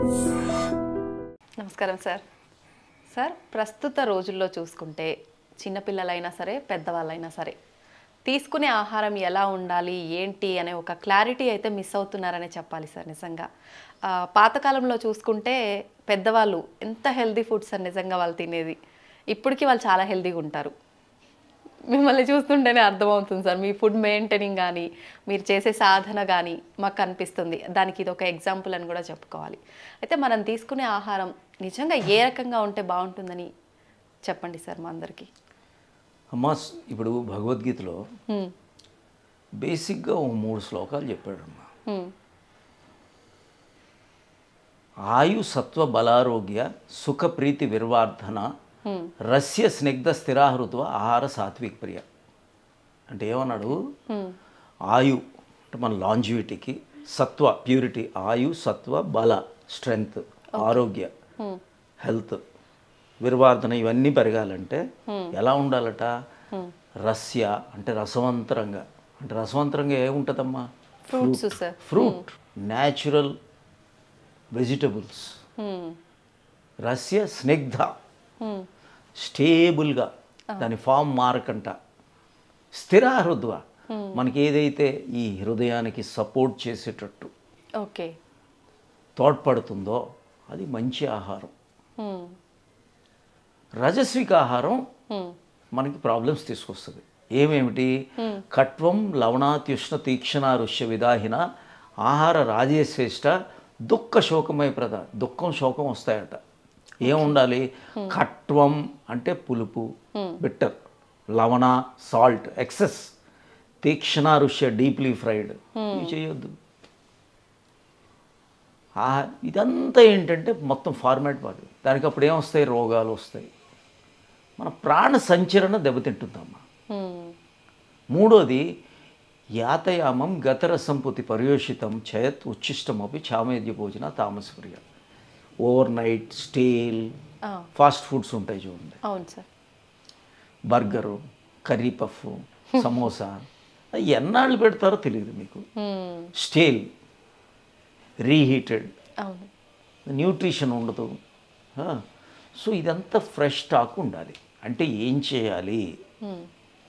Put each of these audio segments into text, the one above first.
నమస్కారం sir sir ప్రస్తుత రోజుల్లో చూసుకుంటే చిన్నపిల్లలైనా సరే పెద్దవాళ్ళైనా సరే తీసుకునే ఆహారం ఎలా ఉండాలి ఏంటి అనే ఒక క్లారిటీ అయితే మిస్ అవుతున్నారనే చెప్పాలి సార్ నిజంగా ఆ, పాతకాలంలో చూసుకుంటే పెద్దవాళ్ళు ఎంత హెల్దీ ఫుడ్స్ సార్ నిజంగా వాళ్ళు తినేది ఇప్పటికీ వాళ్ళు చాలా హెల్దీగా ఉంటారు మిమ్మల్ని చూస్తుంటేనే అర్థమవుతుంది సార్ మీ ఫుడ్ మెయింటైనింగ్ కానీ మీరు చేసే సాధన కానీ మాకు కనిపిస్తుంది దానికి ఇది ఒక ఎగ్జాంపుల్ అని కూడా చెప్పుకోవాలి అయితే మనం తీసుకునే ఆహారం నిజంగా ఏ రకంగా ఉంటే బాగుంటుందని చెప్పండి సార్ మా అందరికీ అమ్మా స్- ఇప్పుడు భగవద్గీతలో హ్మ్, బేసిక్గా ఓ మూడు శ్లోకాలు చెప్పాడమ్మా హ్మ్, ఆయు సత్వ బలారోగ్య సుఖ ప్రీతి విర్వార్ధన హ్మ్, రస్య స్నిగ్ధ స్థిరాహృత్వ ఆహార సాత్విక ప్రియ అంటే ఏమన్నాడు హ్మ్, ఆయు అంటే మన లాంజివిటీకి సత్వ ప్యూరిటీ ఆయు సత్వ బల స్ట్రెంగ్త్ ఆరోగ్య హ్మ్, హెల్త్ విర్వార్ధన ఇవన్నీ పెరగాలంటే ఎలా ఉండాలట రస్య అంటే రసవంతరంగా అంటే రసవంతరంగా ఏముంటుందమ్మా fruits sir fruit natural vegetables hmm, రస్య స్నిగ్ధ హ్మ్, స్టేబుల్గా దాని ఫామ్ మారకంట స్థిర హృద్వ మనకి ఏదైతే ఈ హృదయానికి సపోర్ట్ చేసేటట్టు ఓకే తోడ్పడుతుందో అది మంచి ఆహారం హ్మ్, రజస్విక ఆహారం హ్మ్, మనకి ప్రాబ్లమ్స్ తీసుకొస్తుంది ఏమేమిటి కట్వం లవణాత్యుష్ణ తీక్షణ ఋష్య విదాహిన ఆహార రాజేశ్రేష్ట దుఃఖ శోకమయ ప్రద దుఃఖం శోకం వస్తాయట ఏముండాలి కట్వం అంటే పులుపు బిట్టర్ లవణ సాల్ట్ ఎక్సెస్ తీక్షణ ఋష్య డీప్లీ ఫ్రైడ్ ఇవి చేయొద్దు ఆ ఇదంతా ఏంటంటే మొత్తం ఫార్మాట్ వాడు దానికి అప్పుడు ఏమొస్తాయి రోగాలు వస్తాయి మన ప్రాణ సంచరణ దెబ్బతింటుందమ్మా హ్మ్, మూడోది యాతయామం గతరసంపుతి పర్యోషితం చయత్ ఉచ్ఛిష్టమపి చామేద్య భోజన తామసప్రియ ఓవర్ నైట్ స్టేల్ ఆ, ఫాస్ట్ ఫుడ్స్ ఉంటాయి చూడండి అవును sir burger curry puff samosa అవి ఎన్నాళ్ళు పెడతారో తెలియదు మీకు హ్మ్, స్టేల్ రీహీటెడ్ అవును న్యూట్రిషన్ ఉండదు ఆ, సో ఇదంతా ఫ్రెష్ స్టాక్ ఉండాలి అంటే ఏం చేయాలి హ్మ్,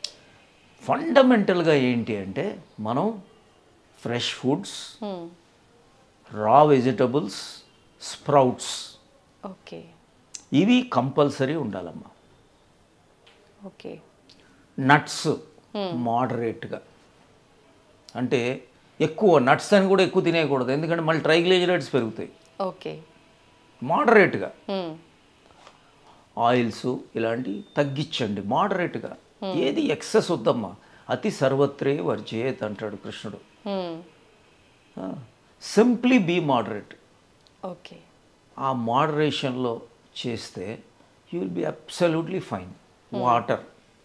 ఫండమెంటల్గా ఏంటి అంటే మనం fresh foods hmm, raw vegetables sprouts okay ఇవి కంపల్సరీ ఉండాలమ్మా ఓకే నట్స్ మోడరేట్గా అంటే ఎక్కువ నట్స్ అని కూడా ఎక్కువ తినేయకూడదు ఎందుకంటే మళ్ళీ ట్రైగ్లిజరైడ్స్ పెరుగుతాయి ఓకే మోడరేట్గా హ్మ్, ఆయిల్స్ ఇలాంటివి తగ్గించండి మోడరేట్గా ఏది ఎక్సెస్ వద్దమ్మా అతి సర్వత్రే వర్జేత్ అంటాడు కృష్ణుడు హ్మ్, సింప్లీ బీ మోడరేట్ ఓకే ఆ మోడరేషన్లో చేస్తే you will be absolutely fine water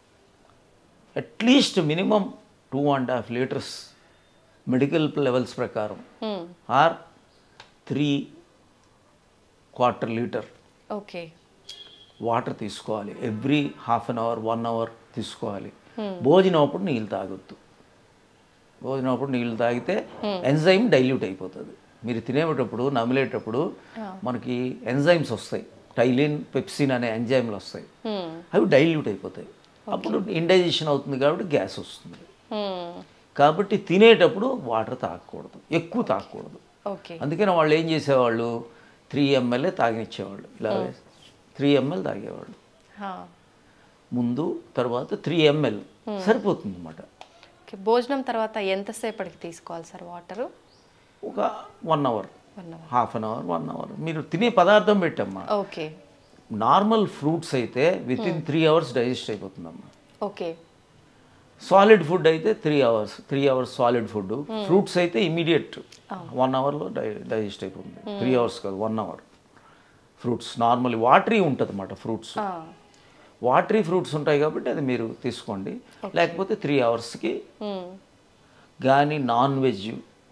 at least minimum two and half litres medical levels ప్రకారం hmm, or three quarter litre okay water తీసుకోవాలి every half an hour one hour తీసుకోవాలి భోజనం అప్పుడు నీళ్ళు తాగొద్దు భోజనం అప్పుడు నీళ్ళు తాగితే ఎంజైమ్ డైల్యూట్ అయిపోతుంది మీరు తినేటప్పుడు నమిలేటప్పుడు మనకి ఎంజైమ్స్ వస్తాయి టైలిన్ పెప్సిన్ అనే ఎంజైమ్లు వస్తాయి హ్మ్, అవి డైల్యూట్ అయిపోతాయి అప్పుడు ఇండైజెషన్ అవుతుంది కాబట్టి గ్యాస్ వస్తుంది హ్మ్, కాబట్టి తినేటప్పుడు వాటర్ తాగకూడదు ఎక్కువ తాగకూడదు ఓకే అందుకని వాళ్ళు ఏం చేసేవాళ్ళు త్రీ ఎంఎల్ఏ తాగినిచ్చేవాళ్ళు ఇలా త్రీ ఎంఎల్ తాగేవాళ్ళు హా. ముందు తర్వాత త్రీ ఎంఎల్ సరిపోతుంది అనమాట ఓకే భోజనం తర్వాత ఎంతసేపటికి తీసుకోవాలి సార్ వాటరు ఒక one hour one hour half an hour one hour మీరు తినే పదార్థం పెట్టమ్మా ఓకే నార్మల్ ఫ్రూట్స్ అయితే within three hours digest అయిపోతుందమ్మా ఓకే సాలిడ్ ఫుడ్ అయితే three hours three hours solid food fruits అయితే ఇమీడియట్ వన్ అవర్లో డై డైజెస్ట్ అయిపోతుంది త్రీ అవర్స్ కాదు one hour fruits normal watery ఉంటుంది అన్నమాట ఫ్రూట్స్ ఆ, వాటరీ ఫ్రూట్స్ ఉంటాయి కాబట్టి అది మీరు తీసుకోండి లేకపోతే త్రీ అవర్స్కి హ్మ్, కానీ నాన్ వెజ్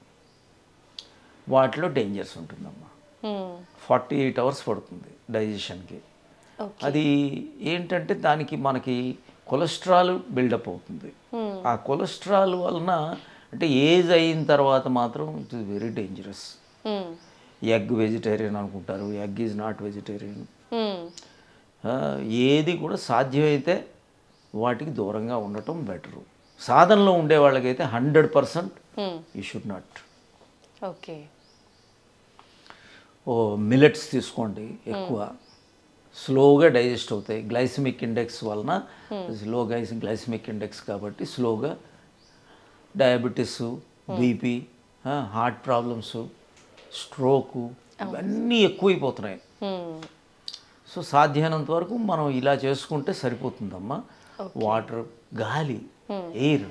వాటిలో డేంజర్స్ ఉంటుందమ్మా హ్మ్, ఫార్టీ ఎయిట్ అవర్స్ పడుతుంది డైజెషన్కి ఓకే అది ఏంటంటే దానికి మనకి కొలెస్ట్రాల్ బిల్డప్ అవుతుంది ఆ కొలెస్ట్రాల్ వలన అంటే ఏజ్ అయిన తర్వాత మాత్రం it is very dangerous hmm, egg vegetarian అనుకుంటారు egg is not vegetarian hmm. ఏది కూడా సాధ్యమైతే వాటికి దూరంగా ఉండటం బెటరు సాధనలో ఉండే వాళ్ళకైతే hundred percent hmm. You should not okay ఓ మిలెట్స్ తీసుకోండి ఎక్కువ స్లోగా డైజెస్ట్ అవుతాయి గ్లైసమిక్ ఇండెక్స్ వలన స్లో గైస్ గ్లైసమిక్ ఇండెక్స్ కాబట్టి స్లోగా diabetes BP heart problems stroke ఇవన్నీ ఎక్కువైపోతున్నాయి మ్మ్. సో సాధ్యమైనంత వరకు మనం ఇలా చేసుకుంటే సరిపోతుందమ్మా వాటర్ గాలి ఎయిర్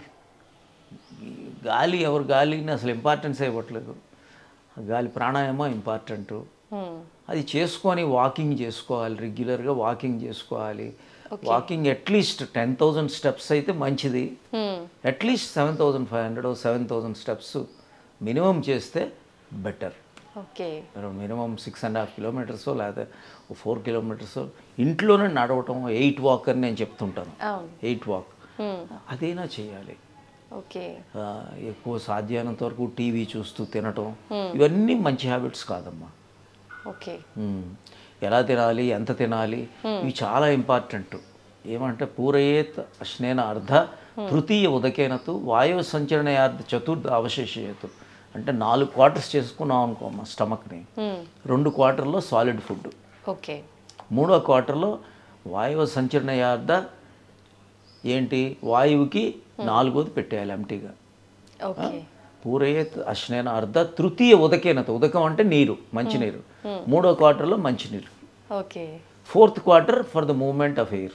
గాలి ఎవరు గాలిని అసలు ఇంపార్టెన్స్ ఇవ్వట్లేదు గాలి ప్రాణాయామం ఇంపార్టెంట్ మ్మ్. అది చేసుకొని వాకింగ్ చేసుకోవాలి రెగ్యులర్గా వాకింగ్ చేసుకోవాలి walking at least ten thousand steps అయితే మంచిది hmm. At least seven thousand five hundred seven thousand steps minimum చేస్తే better okay minimum six and half kilometres లేకపోతే ఫోర్ కిలోమీటర్స్ ఇంట్లోనే నడవటం ఎయిట్ వాక్ అని నేను చెప్తుంటాను అవును ఎయిట్ వాక్ మ్మ్. అదైనా చేయాలి ఓకే ఆ, ఎక్కువ సాధ్యమైనంత వరకు టీవీ చూస్తూ తినటం ఇవన్నీ మంచి హ్యాబిట్స్ కాదమ్మా ఓకే మ్మ్. ఎలా తినాలి ఎంత తినాలి ఇవి చాలా ఇంపార్టెంట్ ఏమంటే పూరయేత్ అశ్నేన అర్ధ తృతీయ ఉదకేనతు వాయువు సంచరణయార్థ చతుర్థ అవశేషయతు అంటే నాలుగు క్వార్టర్స్ చేసుకున్నాం అనుకో మా స్టమక్ని మ్మ్. రెండు క్వార్టర్లో సాలిడ్ ఫుడ్ ఓకే మూడో క్వార్టర్లో వాయువు సంచరణయార్థ ఏంటి వాయువుకి నాలుగోది పెట్టేయాలి ఎంటీగా ఓకే పూరయేత్ అశ్నేన అర్ధ తృతీయ ఉదకేనత ఉదకం అంటే నీరు మంచినీరు మూడో క్వార్టర్లో మంచినీరు okay fourth quarter for the moment of air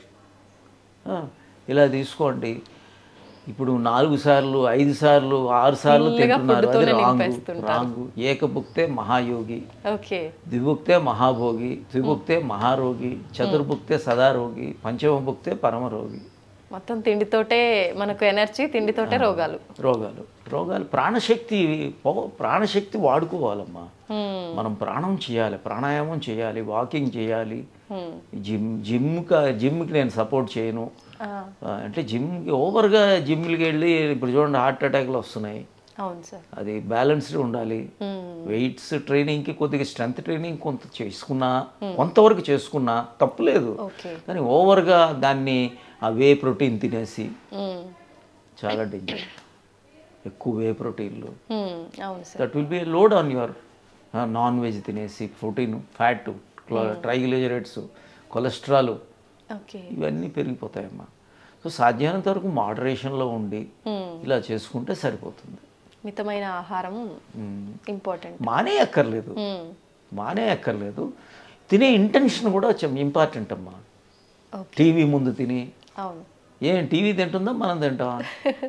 ఇలా తీసుకోండి ఇప్పుడు నాలుగు సార్లు ఐదు సార్లు ఆరు సార్లు Full గా తింటున్నారు food అది తోనే రాంగు నింపేస్తుంటారు. రాంగు ఏకభుక్తే మహాయోగి ఓకే ద్విభుక్తే మహాభోగి త్రిభుక్తే మహారోగి చతుర్భుక్తే సదారోగి పంచమభుక్తే పరమరోగి మొత్తం తిండితోటే మనకు ఎనర్జీ తిండితోటే రోగాలు రోగాలు రోగాలు ప్రాణశక్తి పవ- ప్రాణశక్తి వాడుకోవాలమ్మా మ్మ్. మనం ప్రాణం చేయాలి ప్రాణాయామం చేయాలి వాకింగ్ చేయాలి మ్మ్. జిమ్ జిమ్కి జిమ్కి నేను సపోర్ట్ చేయను ఆ, ఆ, అంటే జిమ్ ఓవర్గా జిమ్లకి వెళ్ళి ఇప్పుడు చూడండి హార్ట్ అటాక్లు వస్తున్నాయి అవును సార్ అది బ్యాలెన్స్డ్ ఉండాలి మ్మ్. వెయిట్స్ ట్రైనింగ్కి కొద్దిగా స్ట్రెంత్ ట్రైనింగ్ కొంత చేసుకున్నా కొంతవరకు చేసుకున్నా తప్పులేదు ఓకే కానీ ఓవర్గా దాన్ని ఆ వే ప్రోటీన్ తినేసి మ్మ్. చాలా డేంజర్ ఎక్కువ వే ప్రోటీన్లు మ్మ్. అవును sir that will be load on your non veg తినేసి protein fat triglycerides cholesterol okay ఇవన్నీ పెరిగిపోతాయమ్మా సో సాధ్యమైనంత వరకు మోడరేషన్లో ఉండి మ్మ్. ఇలా చేసుకుంటే సరిపోతుంది మితమైన ఆహారం మ్మ్. ఇంపార్టెంట్ మానే అక్కర్లేదు మ్మ్. మానే అక్కర్లేదు తినే ఇంటెన్షన్ కూడా ఇంపార్టెంట్ అమ్మా ఓకే టీవీ ముందు తిని అవును ఏం టీవీ తింటుందా మనం తింటామా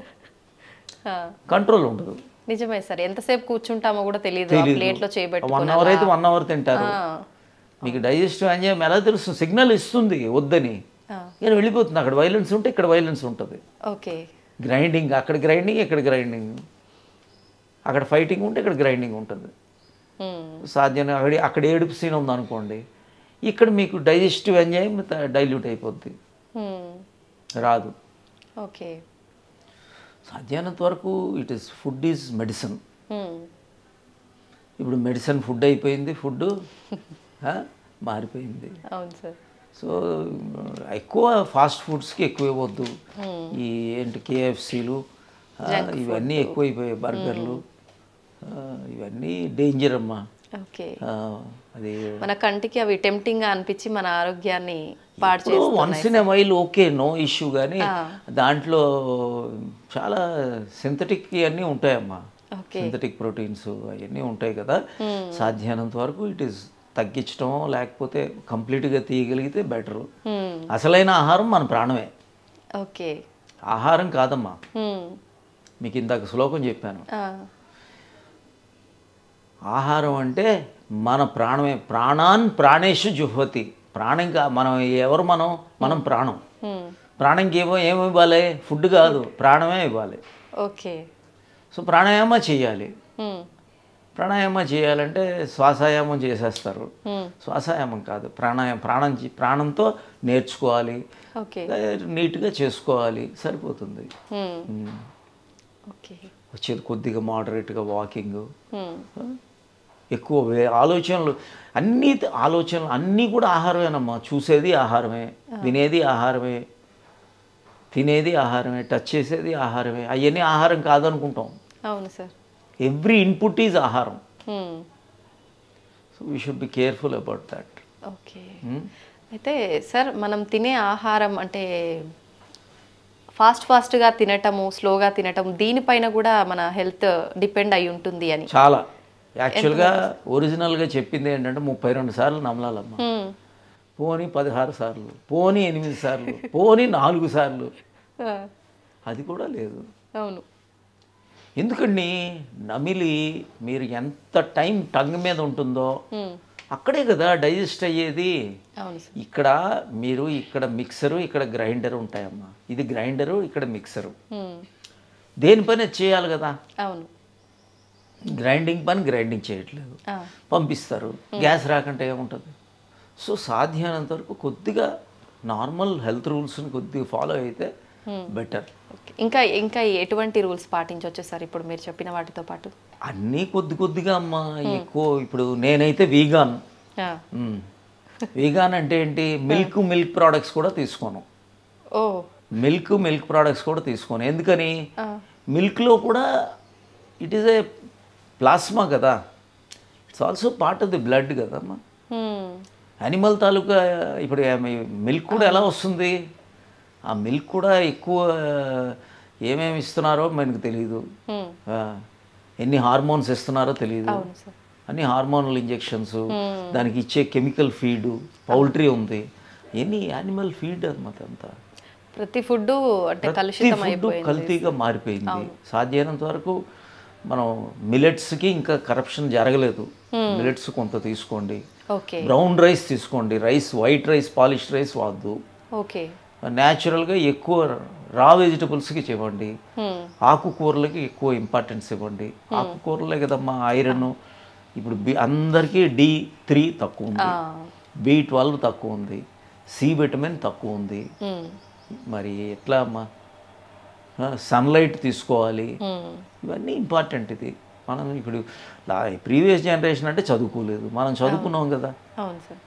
ఆ, కంట్రోల్ ఉండదు నిజమే సార్ ఎంతసేపు కూర్చుంటామో కూడా తెలియదు ఆ ప్లేట్లో వన్ చేయబెట్టుకుని అవర్ అయితే వన్ అవర్ తింటారు ఆ, మీకు డైజెస్టివ్ ఎంజైమ్ ఎలా తెలుస్తుంది సిగ్నల్ ఇస్తుంది వద్దని ఆ, కానీ వెళ్ళిపోతుంది అక్కడ వైలెన్స్ ఉంటే ఇక్కడ వైలెన్స్ ఉంటుంది ఓకే గ్రైండింగ్ అక్కడ గ్రైండింగ్ ఇక్కడ గ్రైండింగ్ అక్కడ ఫైటింగ్ ఉంటే ఇక్కడ గ్రైండింగ్ ఉంటుంది మ్మ్. సాధ్యం అక్కడ అక్కడ ఏడుపు సీన్ ఉందనుకోండి ఇక్కడ మీకు డైజెస్టివ్ ఎంజైమ్ డైల్యూట్ అయిపోద్ది మ్మ్. రాదు ఓకే సాధ్యమైనంత వరకు it is food is medicine hmm. ఇప్పుడు మెడిసిన్ ఫుడ్ అయిపోయింది ఫుడ్ మారిపోయింది అవును సార్ సో ఎక్కువ ఫాస్ట్ ఫుడ్స్కి ఎక్కువ ఇవ్వద్దు ఈ ఏంటి కేఎఫ్సీలు ఇవన్నీ ఎక్కువైపోయాయి బర్గర్లు ఆ, ఇవన్నీ డేంజర్ అమ్మా ఓకే ఆ, అది మన కంటికి అవి టెంప్టింగ్ గా అనిపించి మన ఆరోగ్యాన్ని పాడు ఇప్పుడు once in a while okay no issue కానీ ఆ. దాంట్లో చాలా సింథటిక్ అన్నీ ఉంటాయమ్మా ఓకే సింథటిక్ ప్రోటీన్స్ అవన్నీ ఉంటాయి కదా సాధ్యమైనంత వరకు ఇట్ ఈస్ తగ్గించడం లేకపోతే కంప్లీట్గా తీయగలిగితే బెటరు మ్మ్. అసలైన ఆహారం మన ప్రాణమే ఓకే ఆహారం కాదమ్మా మ్మ్. మీకు ఇందాక శ్లోకం చెప్పాను ఆ, ఆహారం అంటే మన ప్రాణమే ప్రాణాన్ ప్రాణేషు జుహ్వతి ప్రాణం కా మనం ఎవరు మనం మనం ప్రాణం మ్మ్. ప్రాణంకి ఏమో ఏమి ఇవ్వాలి ఫుడ్ కాదు ప్రాణమే ఇవ్వాలి ఓకే సో ప్రాణాయామ చేయాలి మ్మ్. ప్రాణాయామ చేయాలంటే శ్వాసాయామం చేసేస్తారు మ్మ్. శ్వాసాయామం కాదు ప్రాణాయామం ప్రాణం చే- ప్రాణంతో నేర్చుకోవాలి ఓకే నీట్గా చేసుకోవాలి సరిపోతుంది మ్మ్. మ్మ్. ఓకే వచ్చేది కొద్దిగా మోడరేట్గా వాకింగ్ మ్మ్. ఎక్కువ వే- ఆలోచనలు అన్నీ త- ఆలోచనలు అన్నీ కూడా ఆహారమేనమ్మా చూసేది ఆహారమే వినేది ఆహారమే తినేది ఆహారమే టచ్ చేసేది ఆహారమే అవన్నీ ఆహారం కాదనుకుంటాం అవును సార్ ఎవ్రీ ఇన్పుట్ ఈజ్ ఆహారం hmm. So we should be careful about that okay అయితే సార్ మనం తినే ఆహారం అంటే ఫాస్ట్ ఫాస్ట్గా తినటము స్లోగా తినటం దీనిపైన కూడా మన హెల్త్ డిపెండ్ అయి ఉంటుంది అని చాలా యాక్చువల్గా ఒరిజినల్గా చెప్పింది ఏంటంటే ముప్పై రెండు సార్లు నమలాలమ్మా హ్మ్. పోనీ పదహారు సార్లు పోనీ ఎనిమిది సార్లు పోనీ నాలుగు సార్లు ఆ, అది కూడా లేదు అవును ఎందుకండి నమిలి మీరు ఎంత టైం టంగ్ మీద ఉంటుందో హ్మ్. అక్కడే కదా డైజెస్ట్ అయ్యేది అవును సార్ ఇక్కడ మీరు ఇక్కడ మిక్సరు ఇక్కడ గ్రైండర్ ఉంటాయమ్మా ఇది గ్రైండరు ఇక్కడ మిక్సరు హ్మ్. దేనిపైన చేయాలి కదా అవును గ్రైండింగ్ పని గ్రైండింగ్ చేయట్లేదు ఆ, పంపిస్తారు గ్యాస్ రాకుంటే ఏముంటుంది సో సాధ్యమైనంత వరకు కొద్దిగా నార్మల్ హెల్త్ రూల్స్ని కొద్దిగా ఫాలో అయితే బెటర్ ఓకే ఇంకా ఇంకా ఎటువంటి రూల్స్ పాటించవచ్చు సార్ ఇప్పుడు మీరు చెప్పిన వాటితో పాటు అన్నీ కొద్ది కొద్దిగా అమ్మా ఎక్కువ ఇప్పుడు నేనైతే వీగాన్ ఆ, వీగాన్ అంటే ఏంటి మిల్క్ మిల్క్ ప్రోడక్ట్స్ కూడా తీసుకోను ఓ మిల్క్ మిల్క్ ప్రోడక్ట్స్ కూడా తీసుకోను ఎందుకని ఆ, మిల్క్లో కూడా ఇట్ ఈస్ ఏ ప్లాస్మా కదా it's also part of the blood కదమ్మా హ్మ్. యానిమల్ తాలూకా ఇప్పుడు మిల్క్ కూడా ఎలా వస్తుంది ఆ మిల్క్ కూడా ఎక్కువ ఏమేమి ఇస్తున్నారో మనకు తెలియదు హ్మ్. ఆ, ఎన్ని హార్మోన్స్ ఇస్తున్నారో తెలియదు అవును సార్ అన్ని హార్మోనల్ ఇంజెక్షన్స్ దానికి ఇచ్చే కెమికల్ ఫీడ్ పౌల్ట్రీ ఉంది ఎన్ని యానిమల్ ఫీడ్ అనమాట అంతా ప్రతి ఫుడ్ అంటే ప్రతి కలుషితం ఫుడ్ అయిపోయింది కల్తీగా మారిపోయింది సాధ్యమైనంత వరకు మనం మిలెట్స్కి ఇంకా కరప్షన్ జరగలేదు మిలెట్స్ కొంత తీసుకోండి ఓకే బ్రౌన్ రైస్ తీసుకోండి rice white rice polished rice వద్దు ఓకే న్యాచురల్గా ఎక్కువ రా వెజిటబుల్స్కి ఇవ్వండి హ్మ్. ఆకుకూరలకి ఎక్కువ ఇంపార్టెన్స్ ఇవ్వండి ఆకుకూరలే కదమ్మా ఐరన్ ఇప్పుడు బి అందరికీ డి త్రీ తక్కువ ఉంది ఆ, బి ట్వెల్వ్ తక్కువ ఉంది సి విటమిన్ తక్కువ ఉంది హ్మ్. మరి ఎట్లా అమ్మా సన్లైట్ తీసుకోవాలి హ్మ్. ఇవన్నీ ఇంపార్టెంట్ ఇది మనం ఇప్పుడు ప్రీవియస్ జనరేషన్ అంటే చదువుకోలేదు మనం చదువుకున్నాం కదా అవును సార్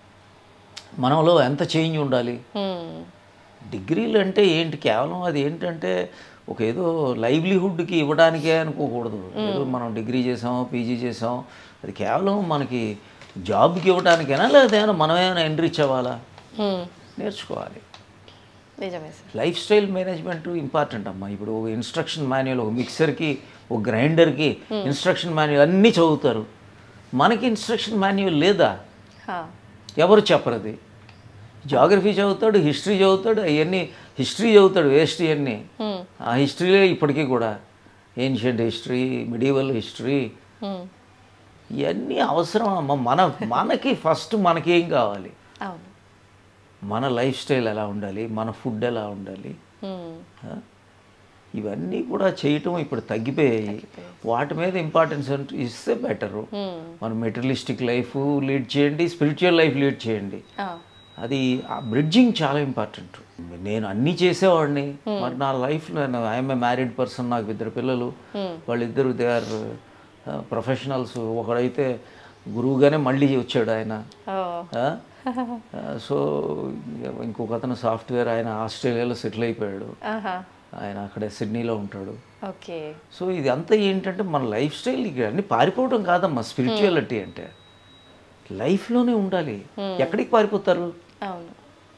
మనలో ఎంత చేంజ్ ఉండాలి హ్మ్. డిగ్రీలు అంటే ఏంటి కేవలం అది ఏంటంటే ఒక ఏదో లైవ్లీహుడ్కి ఇవ్వడానికే అనుకోకూడదు ఏదో మనం డిగ్రీ చేసాం పీజీ చేసాం అది కేవలం మనకి జాబ్కి ఇవ్వడానికైనా లేదా ఏమైనా మనమేమైనా ఎంట్రీచ్ అవ్వాలా హ్మ్. నేర్చుకోవాలి నిజమే sir lifestyle management important అమ్మా ఇప్పుడు ఒక ఇన్స్ట్రక్షన్ మాన్యువల్ ఒక మిక్సర్కి ఒక గ్రైండర్కి ఇన్స్ట్రక్షన్ మాన్యువల్ అన్నీ చదువుతారు మనకి ఇన్స్ట్రక్షన్ మాన్యువల్ లేదా హా. ఎవరు చెప్పరది జాగ్రఫీ చదువుతాడు హిస్టరీ చదువుతాడు అవన్నీ హిస్టరీ చదువుతాడు వేస్ట్ ఇవన్నీ హ్మ్. ఆ హిస్టరీలే ఇప్పటికీ కూడా ఏన్షియంట్ హిస్టరీ మిడివల్ హిస్టరీ హ్మ్. ఇవన్నీ అవసరం అమ్మ మన మనకి ఫస్ట్ మనకేం కావాలి అవును మన లైఫ్ స్టైల్ ఎలా ఉండాలి మన ఫుడ్ ఎలా ఉండాలి హ్మ్. ఆ? ఇవన్నీ కూడా చేయటం ఇప్పుడు తగ్గిపోయాయి వాటి మీద ఇంపార్టెన్స్ ఇస్తే బెటరు హ్మ్. మన మెటీరియలిస్టిక్ లైఫ్ లీడ్ చేయండి స్పిరిచువల్ లైఫ్ లీడ్ చేయండి ఆ, అది ఆ బ్రిడ్జింగ్ చాలా ఇంపార్టెంట్ నేను అన్నీ చేసేవాడిని మరి నా లైఫ్లో నేను ఐఎమ్ ఏ మ్యారీడ్ పర్సన్ నాకు ఇద్దరు పిల్లలు వాళ్ళిద్దరు దే ఆర్ ప్రొఫెషనల్స్ ఒకడైతే గురువుగానే మళ్ళీ వచ్చాడు ఆయన ఓ ఆ? ఆ, సో ఇంకొక అతను సాఫ్ట్వేర్ ఆయన ఆస్ట్రేలియాలో సెటిల్ అయిపోయాడు ఆహా ఆయన అక్కడే సిడ్నీలో ఉంటాడు ఓకే సో ఇది అంతా ఏంటంటే మన లైఫ్ స్టైల్ ఇక అన్ని పారిపోవడం కాదమ్మా స్పిరిచువాలిటీ అంటే లైఫ్లోనే ఉండాలి ఎక్కడికి పారిపోతారు అవును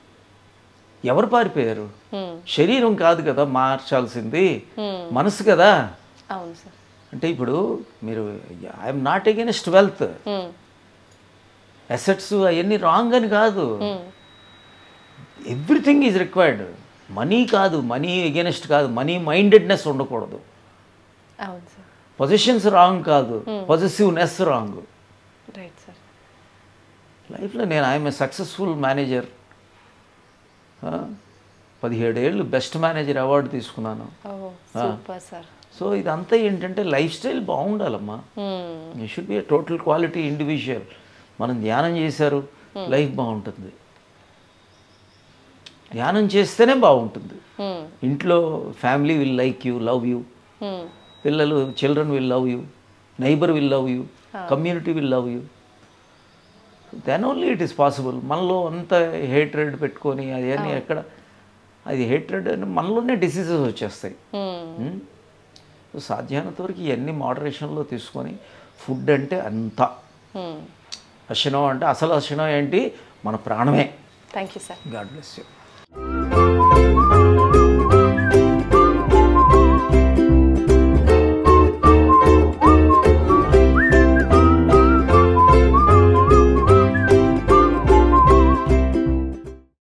ఎవరు పారిపోయారు హ్మ్. శరీరం కాదు కదా మార్చాల్సింది హ్మ్. మనసు కదా అవును సార్ అంటే ఇప్పుడు మీరు I'm not against wealth hmm. Assets అవన్నీ రాంగ్ అని కాదు hmm. Everything is required money కాదు మనీ ఎగెనెస్ట్ కాదు మనీ మైండెడ్నెస్ ఉండకూడదు అవును సార్ పొజిషన్స్ రాంగ్ కాదు పొజిటివ్నెస్ రాంగ్ రైట్ సార్ లైఫ్లో నేను ఐఎమ్ ఏ సక్సెస్ఫుల్ మేనేజర్ పదిహేడేళ్ళు బెస్ట్ మేనేజర్ అవార్డు తీసుకున్నాను ఓ సూపర్ సార్ సో ఇదంతా ఏంటంటే లైఫ్ స్టైల్ బాగుండాలమ్మా hmm. You should be total quality individual మనం ధ్యానం చేశారు లైఫ్ బాగుంటుంది ధ్యానం చేస్తేనే బాగుంటుంది హ్మ్. ఇంట్లో family will like you love you hmm. పిల్లలు children will love you neighbour will love you community will love you then only it is possible మనలో అంత హేట్రెడ్ పెట్టుకొని అదేని ఎక్కడ అది హేట్రెడ్ అని మనలోనే డిసీజెస్ వచ్చేస్తాయి ఉమ్. సో సాధ్యమైనంత వరకు ఇవన్నీ మోడరేషన్లో తీసుకొని ఫుడ్ అంటే అంత అశనం అంటే అసలు అశనం ఏంటి మన ప్రాణమే thank you sir God bless you